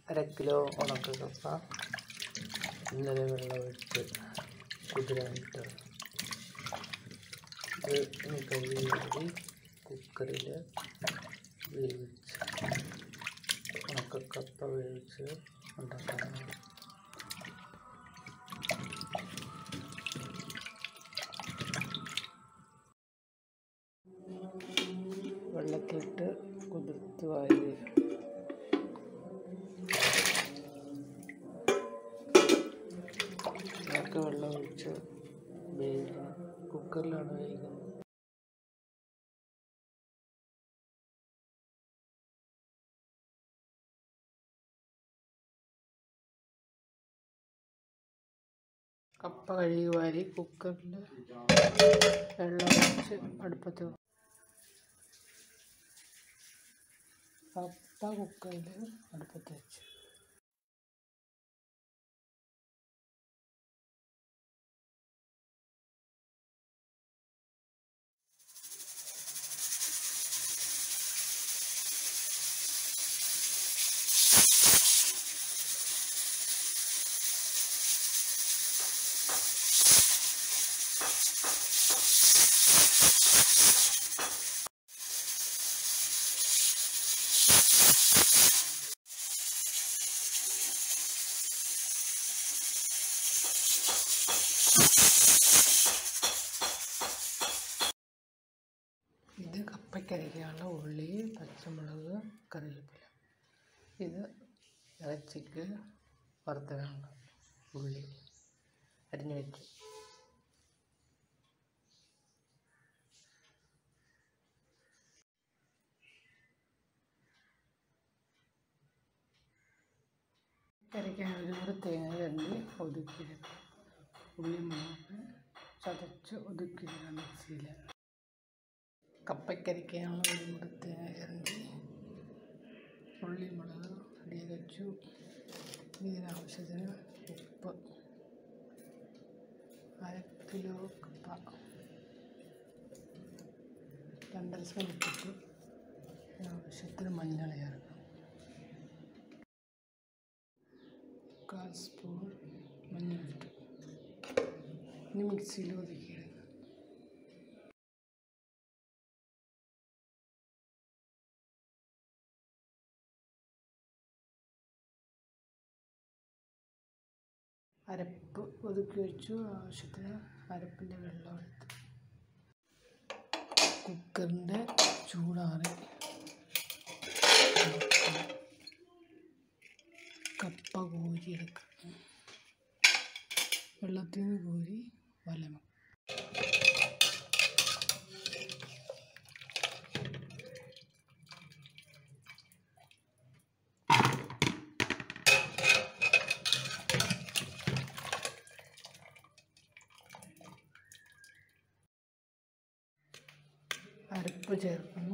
അര കിലോ ഉണക്ക കപ്പ ഇന്നലെ വെള്ളമൊഴിച്ച് കുതിരാനിട്ട് ഇത് ഇനി കഴുകി കുക്കറിൽ വേവിച്ച് ഉണക്കക്കപ്പ വേവിച്ച് ഉണ്ടാക്കാനാണ് വെള്ളത്തിലിട്ട് കുതിർത്ത് വാരി ഇതൊക്കെ വെള്ളം ഒഴിച്ച് വേവിക്കണം കുക്കറിലാണ് വേവിക്കുന്നത് കപ്പ കഴുകി വാരി കുക്കറിൽ വെള്ളം ഒഴിച്ച് അടുപ്പത്ത് വെക്കും. കപ്പ കുക്കറിൽ അടുപ്പത്ത് വെച്ച് ഇത് കപ്പയ്ക്കരയ്ക്കാനുള്ള ഉള്ളി പച്ചമുളക് കറിവേപ്പില ഇത് ഇറച്ചിക്ക് വറുത്തതാണ് ഉള്ളി അരിഞ്ഞു വെച്ചു കരയ്ക്കാൻ ഒരുപാട് തേങ്ങ രണ്ടി ഒതുക്കിയെടുക്കുക ഉള്ളി മുളക് ചതച്ച് ഒതുക്കിയിടുക മിക്സിയിൽ കപ്പയ്ക്കരിക്കാനുള്ള ഒരു മുടത്തെ ഇറങ്ങി ഉള്ളി മുളക് റെഡി വെച്ചു ഇതിനാവശ്യത്തിന് ഉപ്പ് അര കിലോ കപ്പ രണ്ടര സ്പൂൺ ഉപ്പിട്ട് ആവശ്യത്തിന് മഞ്ഞൾ ചേർക്കണം കാൽ സ്പൂൺ മഞ്ഞളിട്ട് ഇനി മിക്സിയിൽ ഒതുക്കിയിടുക അരപ്പ് ഒതുക്കി വെച്ചു ആവശ്യത്തിന് അരപ്പിൻ്റെ വെള്ളം എടുത്ത് കുക്കറിൻ്റെ ചൂടാറി കപ്പ കോരിയെടുക്കുക വെള്ളത്തിൽ നിന്ന് കോരി വലമ അരപ്പ് ചേർക്കുന്നു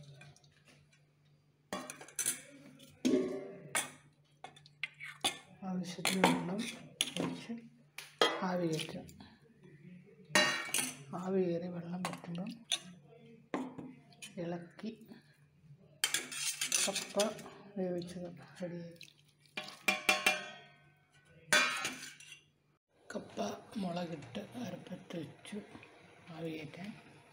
ആവശ്യത്തിന് വെള്ളം ഒഴിച്ച് ആവി കയറ്റുക ആവി കയറി വെള്ളം പറ്റുമ്പം ഇളക്കി കപ്പ വേവിച്ചത് റെഡിയായി കപ്പ മുളകിട്ട് അരപ്പത്ത് വെച്ചു ആവി കയറ്റാൻ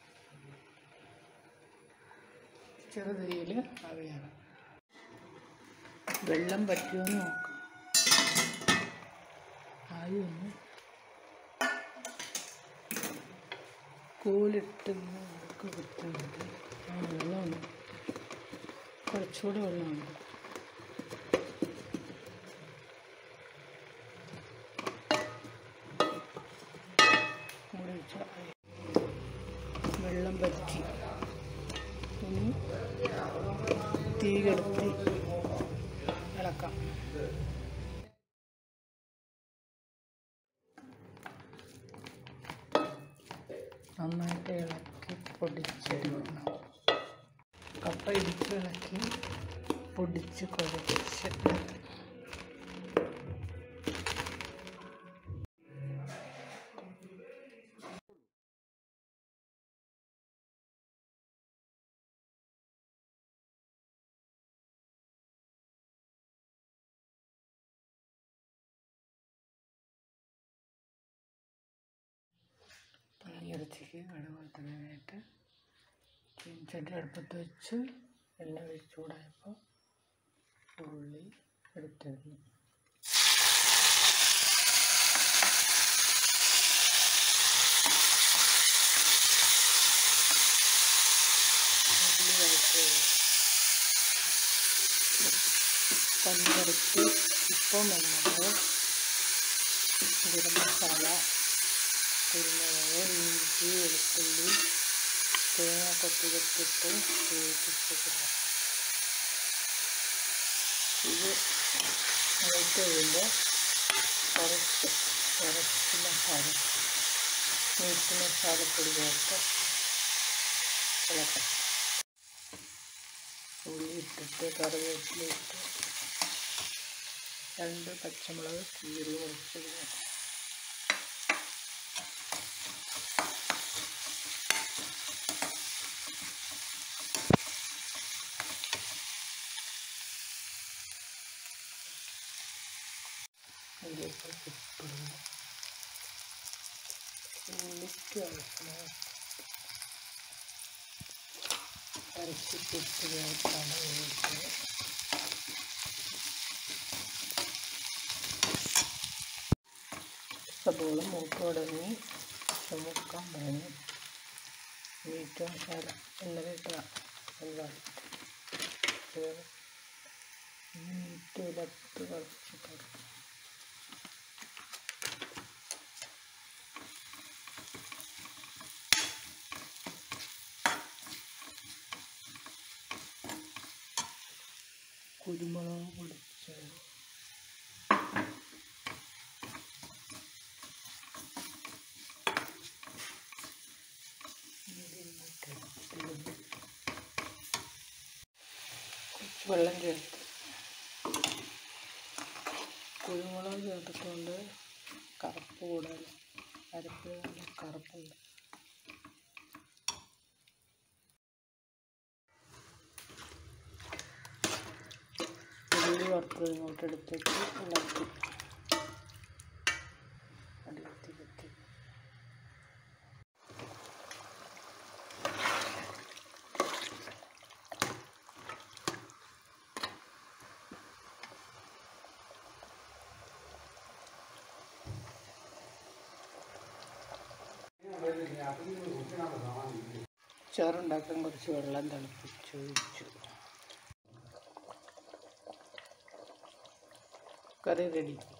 ചെറുതീയിൽ ആവിയാണ് വെള്ളം പറ്റുമെന്ന് നോക്കാം ആവി ഒന്ന് കോലിട്ട് നമുക്ക് കുത്തുന്നുണ്ട് ആ വെള്ളമുണ്ട് കുറച്ചുകൂടി വെള്ളമുണ്ട് മൂടി വെച്ചാൽ വെള്ളം പറ്റി ഇനി തീ കെടുത്തി ഇളക്കാം നന്നായിട്ട് ഇളക്കി പൊടിച്ചെടുക്കണം കപ്പ ഇടിച്ച് ഇളക്കി പൊടിച്ച് കുഴച്ച് ഇറച്ചിക്ക് കടുക് വറുത്തിടാനായിട്ട് ചീനച്ചട്ടി അടുപ്പത്ത് വെച്ച് എണ്ണ ഒഴിച്ച് ചൂടായപ്പോൾ ഉള്ളി എടുത്തിരുന്നു ഉള്ളി വഴറ്റി പഞ്ചരക്ക് ഉപ്പും മഞ്ഞൾ ഗരം മസാല കുരുമുളക് ഇഞ്ചി വെളുത്തുള്ളി തേങ്ങ കൊത്തിയെടുത്തിട്ട് വേവിച്ചിട്ടില്ല ഇത് വഴറ്റി കഴിയുമ്പോൾ കുറച്ച് കുറച്ച് മസാല മീറ്റ് മസാലപ്പൊടി ചേർത്ത് ഇളക്കാം ഉള്ളി ഇട്ടിട്ട് കറിവേപ്പില ഇട്ട് രണ്ട് പച്ചമുളക് കീറി മുറിച്ചിടുക ഇതിലേക്ക് ഉപ്പിടുന്നു ഉള്ളിക്ക് ആവശ്യമായ അരച്ച് കുത്തിയായിട്ടാണ് ഉപയോഗിച്ചത് സബോള മൂത്ത് തുടങ്ങി ചുമക്കാൻ തുടങ്ങി മീറ്റ് മസാല ഇന്നലെ ഇട്ട മീറ്റ് ഇലത്ത് കുറച്ചിട്ട് കുരുമുളക് പൊടിച്ചത് കുറച്ച് വെള്ളം ചേർത്ത് കുരുമുളക് ചേർത്തിട്ടുണ്ട് കറുപ്പ് കൂടുതൽ അരപ്പ് നല്ല കറുപ്പുണ്ട് ഉള്ളി വറുത്തത് ഇങ്ങോട്ട് എടുത്തിട്ട് ഇളക്കി അടിയത്തി കുത്തി ചോറുണ്ടാക്കാൻ കുറച്ച് വെള്ളം തിളപ്പിച്ച് ഒഴിച്ചു കറി റെഡി